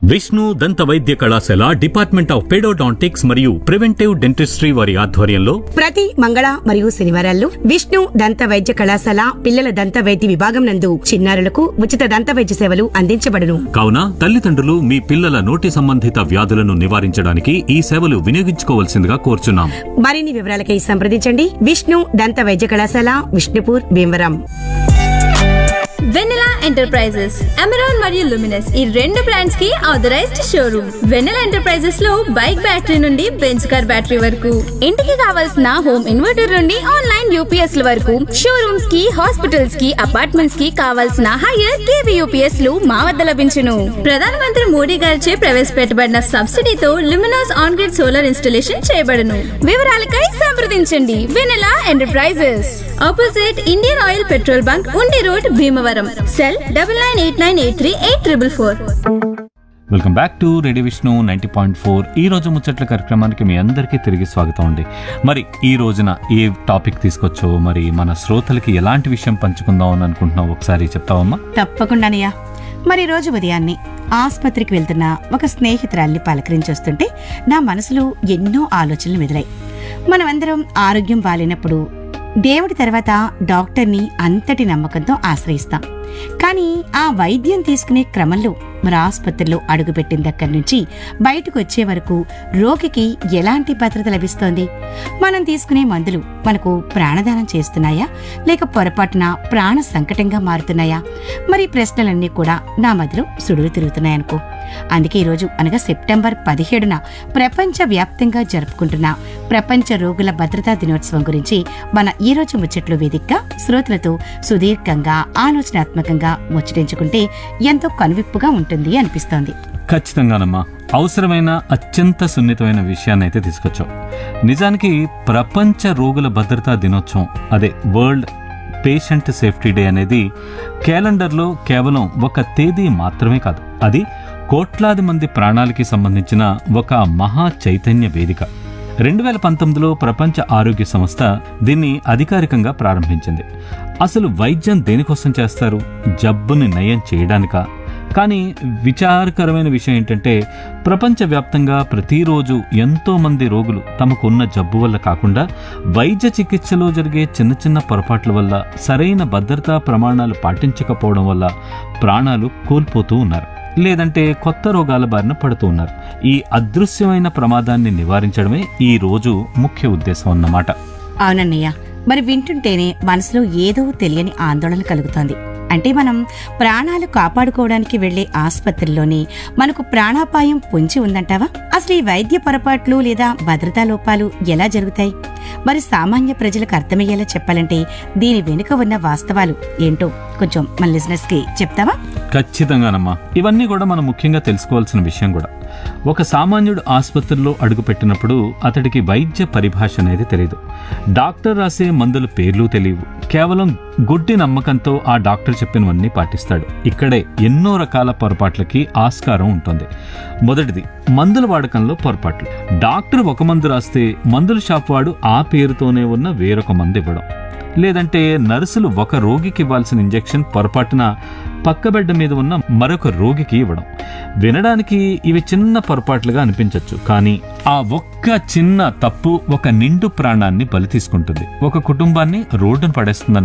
విష్ణు దంత వైద్య కళాశాల డిపార్ట్మెంట్ ఆఫ్ పెడోడాంటిక్స్ మరియు ప్రివెంటివ్ డెంటిస్ట్రీ వారి ఆధ్వర్యంలో ప్రతి మంగళ మరియు శనివారాల్లో విష్ణు దంత వైద్య కళాశాల పిల్లల దంత వైద్య విభాగం నందు చిన్నారులకు ఉచిత దంత వైద్య సేవలు అందించబడును కావున తల్లిదండ్రులు మీ పిల్లల నోటి సంబంధిత వ్యాధులను నివారించడానికి ఈ సేవలు వినియోగించుకోవాల్సిందిగా కోరుచున్నాం మరిన్ని వివరాలకై సంప్రదించండి విష్ణు దంత వైద్య కళాశాల విష్ణుపూర్ భీమవరం వెన్నెలా ఎంటర్ప్రైజెస్ అమెరాన్ మరియు లుమినస్ ఈ రెండు బ్రాండ్స్ కి ఆథరైజ్డ్ షోరూమ్ వెన్నెలా ఎంటర్ప్రైజెస్ లో బైక్ బ్యాటరీ నుండి బెంచ్ కార్ బ్యాటరీ వరకు ఇంటికి కావాల్సిన హోమ్ ఇన్వర్టర్ నుండి ఆన్లైన్ యూపీఎస్ ల వరకు షోరూమ్స్ కి హాస్పిటల్స్ కి అపార్ట్మెంట్స్ కి కావాల్సిన హైయర్ కేవీ యూపీఎస్ లు మా వద్ద లభించును ప్రధానమంత్రి మోడీ గారిచే ప్రవేశపెట్టబడిన సబ్సిడీతో Luminous on grid solar installation చేయబడును వివరాలకై సంప్రదించండి Venela enterprises opposite Indian Oil petrol bunk Undi road Bhimavaram cell double nine eight nine eight three eight triple four welcome back to radio Vishnu ninety point four ఈ రోజు ముచ్చట్ల కార్యక్రమానికి మీ అందరికీ తిరిగి స్వాగతం అండి మరి ఈ రోజున ఏ టాపిక్ తీసుకొచ్చో మరి మన శ్రోతలకి ఎలాంటి విషయం పంచుకుందాం అని అనుకుంటున్నావు ఒకసారి చెప్తావమ్మా తప్పకుండానయ్యా మరి రోజు ఉదయాన్నే ఆసుపత్రికి వెళ్తున్న ఒక స్నేహితురాల్ని పలకరించొస్తుంటే నా మనసులో ఎన్నో ఆలోచనలు మెదిలాయి మనమందరం ఆరోగ్యం బాలేనప్పుడు దేవుడి తర్వాత డాక్టర్ని అంతటి నమ్మకంతో ఆశ్రయిస్తాం కానీ ఆ వైద్యం తీసుకునే క్రమంలో మరి ఆసుపత్రిలో అడుగుపెట్టిన దగ్గర నుంచి బయటకు వచ్చే వరకు రోగికి ఎలాంటి భద్రత లభిస్తోంది మనం తీసుకునే మందులు మనకు ప్రాణదానం చేస్తున్నాయా లేక పొరపాటున ప్రాణ సంకటంగా మారుతున్నాయా మరి ఈ ప్రశ్నలన్నీ కూడా నా మదిలో సుడులు తిరుగుతున్నాయనుకో అందుకే ఈరోజు అనగా సెప్టెంబర్ పదిహేడున ప్రపంచ వ్యాప్తంగా జరుపుకుంటున్న ప్రపంచ రోగుల భద్రతా దినోత్సవం గురించి మన ఈ రోజు ముచ్చట్లు వేదికగా శ్రోతలతో సుదీర్ఘంగా ఆలోచనాత్మకంగా ముచ్చటించుకుంటే ఎంతో కనువిప్పుగా ఉంటుంది అనిపిస్తోంది ఖచ్చితంగానమ్మా అవసరమైన అత్యంత సున్నితమైన విషయాన్ని అయితే తీసుకొచ్చావు నిజానికి ప్రపంచ రోగుల భద్రతా దినోత్సవం అదే వరల్డ్ పేషెంట్ సేఫ్టీ డే అనేది క్యాలెండర్లో కేవలం ఒక తేదీ మాత్రమే కాదు అది కోట్లాది మంది ప్రాణాలకి సంబంధించిన ఒక మహా చైతన్య వేదిక రెండు వేల పంతొమ్మిదిలో ప్రపంచ ఆరోగ్య సంస్థ దీన్ని అధికారికంగా ప్రారంభించింది అసలు వైద్యం దేనికోసం చేస్తారు జబ్బుని నయం చేయడానికా కానీ విచారకరమైన విషయం ఏంటంటే ప్రపంచవ్యాప్తంగా ప్రతిరోజు ఎంతో మంది రోగులు తమకున్న జబ్బు వల్ల కాకుండా వైద్య చికిత్సలో జరిగే చిన్న చిన్న పొరపాట్ల వల్ల సరైన భద్రతా ప్రమాణాలు పాటించకపోవడం వల్ల ప్రాణాలు కోల్పోతూ ఉన్నారు లేదంటే కొత్త రోగాల బారిన పడుతూ ఉన్నారు ఈ అదృశ్యమైన ప్రమాదాన్ని నివారించడమే ఈ రోజు ముఖ్య ఉద్దేశం అన్నమాట అవునన్నయ్య మరి వింటుంటేనే మనసులో ఏదో తెలియని ఆందోళన కలుగుతోంది అంటే మనం ప్రాణాలు కాపాడుకోవడానికి వెళ్లే ఆసుపత్రిలోనే మనకు ప్రాణాపాయం పొంచి ఉందంటావా అసలు ఈ వైద్య పొరపాట్లు లేదా భద్రతా లోపాలు ఎలా జరుగుతాయి మరి సామాన్య ప్రజలకు అర్థమయ్యేలా చెప్పాలంటే దీని వెనుక ఉన్న వాస్తవాలు ఏంటో కొంచెం మన లిజినెస్ కి చెప్తావా ఖచ్చితంగానమ్మా ఇవన్నీ కూడా మనం ముఖ్యంగా తెలుసుకోవాల్సిన విషయం కూడా ఒక సామాన్యుడు ఆసుపత్రిలో అడుగుపెట్టినప్పుడు అతడికి వైద్య పరిభాష అనేది తెలియదు డాక్టర్ రాసే మందుల పేర్లు తెలియవు కేవలం గుడ్డి నమ్మకంతో ఆ డాక్టర్ చెప్పినవన్నీ పాటిస్తాడు ఇక్కడే ఎన్నో రకాల పొరపాట్లకి ఆస్కారం ఉంటుంది మొదటిది మందుల వాడకంలో పొరపాట్లు డాక్టర్ ఒక మందు రాస్తే మందుల షాప్ వాడు ఆ పేరుతోనే ఉన్న వేరొక మందు ఇవ్వడం లేదంటే నర్సులు ఒక రోగికి ఇవ్వాల్సిన ఇంజెక్షన్ పొరపాటున పక్క బెడ్ మీద ఉన్న మరొక రోగికి ఇవ్వడం వినడానికి ఇవి చిన్న పొరపాట్లుగా అనిపించవచ్చు కానీ ఆ ఒక్క చిన్న తప్పు ఒక నిండు ప్రాణాన్ని బలి తీసుకుంటుంది ఒక కుటుంబాన్ని రోడ్డును పడేస్తుందని